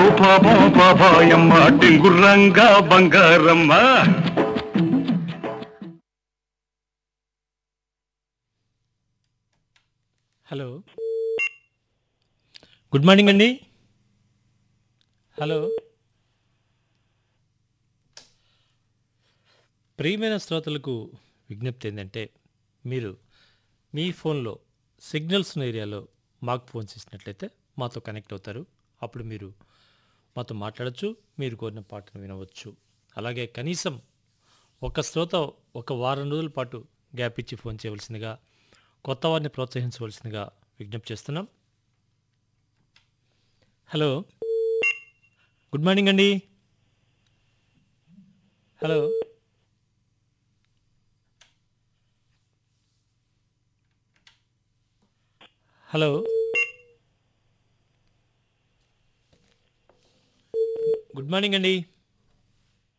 పాపం పాపాయమ్మ టింగుర్రంగా బంగారమ్మ హలో గుడ్ మార్నింగ్ అండి హలో ప్రియమైన శ్రోతలకు విజ్ఞప్తి ఏంటంటే మీరు మీ ఫోన్లో సిగ్నల్స్ ఉన్న ఏరియాలో మాకు ఫోన్ చేసినట్లయితే మాతో కనెక్ట్ అవుతారు అప్పుడు మీరు మాతో మాట్లాడచ్చు మీరు కోరిన పాటను వినవచ్చు అలాగే కనీసం ఒక శ్రోత ఒక వారం రోజుల పాటు గ్యాప్ ఇచ్చి ఫోన్ చేయవలసిందిగా కొత్త వారిని ప్రోత్సహించవలసిందిగా విజ్ఞప్తి చేస్తున్నాం హలో గుడ్ మార్నింగ్ అండి హలో హలో గుడ్ మార్నింగ్ అండి